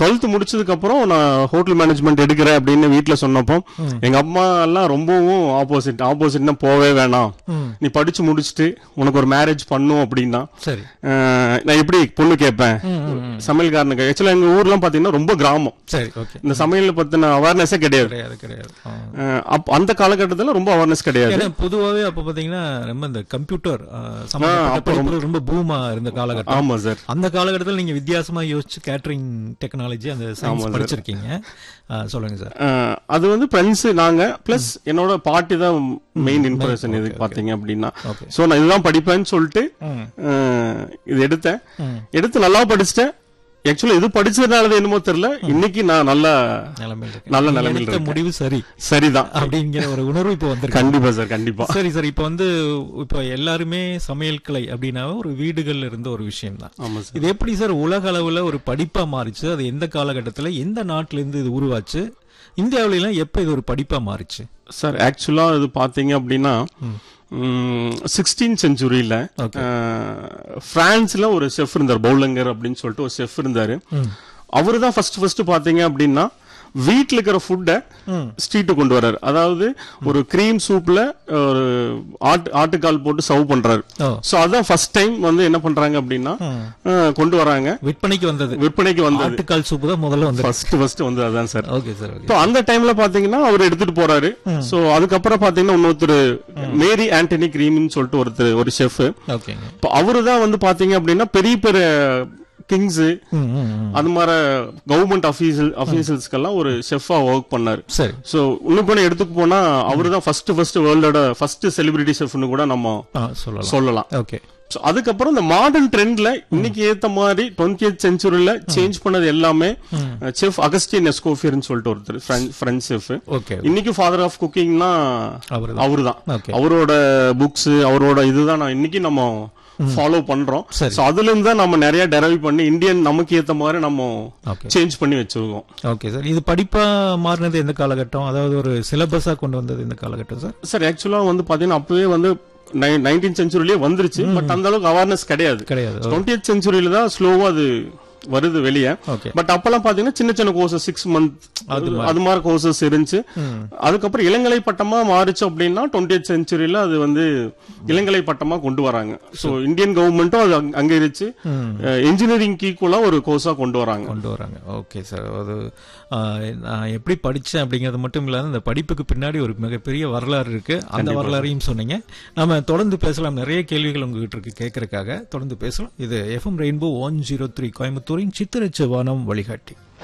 Twelfth முடிச்சதுக்கு அப்புறம் நான் ஹோட்டல் மேனேஜ்மெண்ட் எடுக்கிறேன் அப்படின்னு வீட்ல சொன்னப்போ எங்க அம்மா எல்லாம் ரொம்பவும் ஆப்போசிட் ஆப்போசிட்னா போவே வேணாம் ம். நீ படிச்சு முடிச்சுட்டு உனக்கு ஒரு மேரேஜ் பண்ணும் அப்படின்னா சரி அஹ், நான் எப்படி பொண்ணு கேட்பேன் சமையல்காரனுக்கு ஆக்சுவலா எங்க ஊர்லாம் பாத்தீங்கன்னா ரொம்ப கிராமம் சரி ஓகே இந்த சமையல் பத்தின அவேர்னஸே கிடையாது கிடையாது கிடையாது ஆ. அஹ், அப்ப அந்த காலகட்டத்துல ரொம்ப அவேர்னஸ் கிடையாது ஏன்னா பொதுவாவே அப்ப பாத்தீங்கன்னா ரொம்ப இந்த கம்ப்யூட்டர் சம்பந்தப்பட்ட படிப்புகள் ரொம்ப பூமா இருந்த காலகட்டம் ஆமா சார் அந்த காலகட்டத்தில் நீங்க வித்தியாசமா யோசிச்சு கேட்டரிங் டெக்னாலஜி அந்த சயின்ஸ் படிச்சிருக்கீங்க ஆ, சொல்லுங்க சார் அஹ், அது வந்து ஃப்ரெண்ட்ஸ் நாங்க பிளஸ் என்னோட பாட்டி தான் மெயின் இன்ஸ்பிரேஷன் இதுக்கு பாத்தீங்க அப்படின்னா Okay. சோ நான் இதுதான் படிப்பேன்னு சொல்லிட்டு ம். அஹ், இது எடுத்தேன் ம். எடுத்து நல்லா படிச்சிட்டேன் ஆக்சுவலா இது படிச்சதுனால என்னமோ தெரியல இன்னைக்கு நான் நல்லா நிலைமையில் இருக்கு நல்ல நீங்க நிலைமையில் எடுத்த இருக்கேன். முடிவு சரி சரிதான் அப்படிங்கிற ஒரு உணர்வு இப்போ வந்திருக்கு கண்டிப்பா சார் கண்டிப்பா சரி சார் இப்போ வந்து இப்போ எல்லாருமே சமையல் கலை அப்படின்னா ஒரு வீடுகள்ல இருந்த ஒரு விஷயம் தான் ஆமா சார் இது எப்படி சார் உலக அளவுல ஒரு படிப்பா மாறிச்சு அது எந்த காலகட்டத்துல எந்த நாட்டுல இருந்து இது உருவாச்சு இந்தியாவில எல்லாம் எப்ப இது ஒரு படிப்பா மாறிச்சு சார் ஆக்சுவலா இது பாத்தீங்க அப்படின்னா சிக்ஸ்டீன் செஞ்சுரியில பிரான்ஸ்ல ஒரு செஃப் இருந்தார் பவுலங்கர் அப்படின்னு சொல்லிட்டு ஒரு செஃப் இருந்தாரு அவரு தான் ஃபர்ஸ்ட் ஃபர்ஸ்ட் பாத்தீங்க அப்படின்னா வீட்ல இருக்கிற ஃபுட்டை ஸ்ட்ரீட்டு கொண்டு வர்றாரு அதாவது ஒரு கிரீம் சூப்ல ஒரு ஆட்டு ஆட்டுக்கால் போட்டு சர்வ் பண்றாரு ஓ சோ அதான் ஃபர்ஸ்ட் டைம் வந்து என்ன பண்றாங்க அப்படின்னா அஹ், கொண்டு வராங்க விற்பனைக்கு வந்தது விற்பனைக்கு வந்தது ஆட்டுக்கால் சூப்பு தான் முதல்ல வந்தது ஃபர்ஸ்ட் ஃபர்ஸ்ட் வந்து அதான் சார் ஓகே சார் ஓகே இப்போ அந்த டைம்ல பாத்தீங்கன்னா அவர் எடுத்துட்டு போறாரு சோ அதுக்கப்புறம் பாத்தீங்கன்னா இன்னொருத்தர் மேரி ஆண்டனி கிரீம்னு சொல்லிட்டு ஒருத்தர் ஒரு செஃப் ஓகேங்க இப்போ அவரு தான் வந்து பாத்தீங்க அப்படின்னா பெரிய பெரிய கிங்ஸ் ம், ம், ம். அது மாதிரி கவர்மெண்ட் அஃபீஷியல் அஃபீஷியல்ஸ்க்கெல்லாம் ஒரு ஷெஃபா ஒர்க் பண்ணாரு சரி சோ இன்னும் போன எடுத்துக்கு போனா அவரு தான் ஃபர்ஸ்ட் ஃபர்ஸ்ட் வேர்ல்டோட ஃபர்ஸ்ட் செலிபிரிட்டி ஷெஃப்னு கூட நம்ம ஆ சொல்லலாம் சொல்லலாம் ஓகே So, அதுக்கப்புறம் இந்த மாடர்ன் ட்ரெண்ட்ல இன்னைக்கு ஏத்த மாதிரி டுவெண்ட்டி எய்த் செஞ்சுரியில சேஞ்ச் பண்ணது எல்லாமே செஃப் அகஸ்டின் எஸ்கோஃபியர்னு சொல்லிட்டு ஒருத்தர் பிரெஞ்ச் செஃப் ஓகே இன்னைக்கு ஃபாதர் ஆஃப் குக்கிங்னா அவர்தான். அவருதான் ஓகே அவரோட புக்ஸ் அவரோட இதுதான் நான் இன்னைக்கு நம்ம ஃபாலோ பண்றோம் சரி. சோ அதுல இருந்து தான் நம்ம நிறைய டெரைவ் பண்ணி இந்தியன் நமக்கு ஏத்த மாதிரி நம்ம ஓகே சேஞ்ச் பண்ணி வச்சிருக்கோம் ஓகே சார் இது படிப்பா மாறினது எந்த காலகட்டம் அதாவது ஒரு சிலபஸா கொண்டு வந்தது எந்த காலகட்டம் சார் சார் ஆக்சுவலா வந்து பாத்தீங்கன்னா அப்பவே வந்து நைன்டீன் செஞ்சுரியிலே வந்துருச்சு பட் அந்த அளவுக்கு அவேர்னஸ் கிடையாது கிடையாது டுவெண்ட்டி எய்த் செஞ்சுரியில தான் ஸ்லோவா அது வருது வெளியே ஓகே பட் அப்பெல்லாம் பாத்தீங்கன்னா சின்ன சின்ன கோர்சஸ் சிக்ஸ் மந்த் அது மாதிரி கோர்சஸ் இருந்துச்சு அதுக்கப்புறம் இளங்கலை பட்டமா மாறுச்சு அப்படின்னா டுவெண்ட்டி எய்த் செஞ்சுரியில அது வந்து இளங்கலை பட்டமா கொண்டு வராங்க சோ இந்தியன் கவர்மெண்ட்டும் அது அங்க- அங்கீகரிச்சு இன்ஜினியரிங் ஈக்குவலா ஒரு கோர்ஸா கொண்டு வராங்க கொண்டு வராங்க ஓகே சார் அது ஆ, நான் எப்படி படிச்சேன் அப்படிங்கிறது மட்டும் இல்லாத இந்த படிப்புக்கு பின்னாடி ஒரு மிகப்பெரிய வரலாறு இருக்கு அந்த வரலாறையும் சொன்னீங்க நம்ம தொடர்ந்து பேசலாம் நிறைய கேள்விகள் உங்ககிட்ட இருக்கு கேட்கறதுக்காக தொடர்ந்து பேசலாம் இது FM Rainbow one zero three கோயம்புத்தூரின் சித்திரச்சு வானம் வழிகாட்டி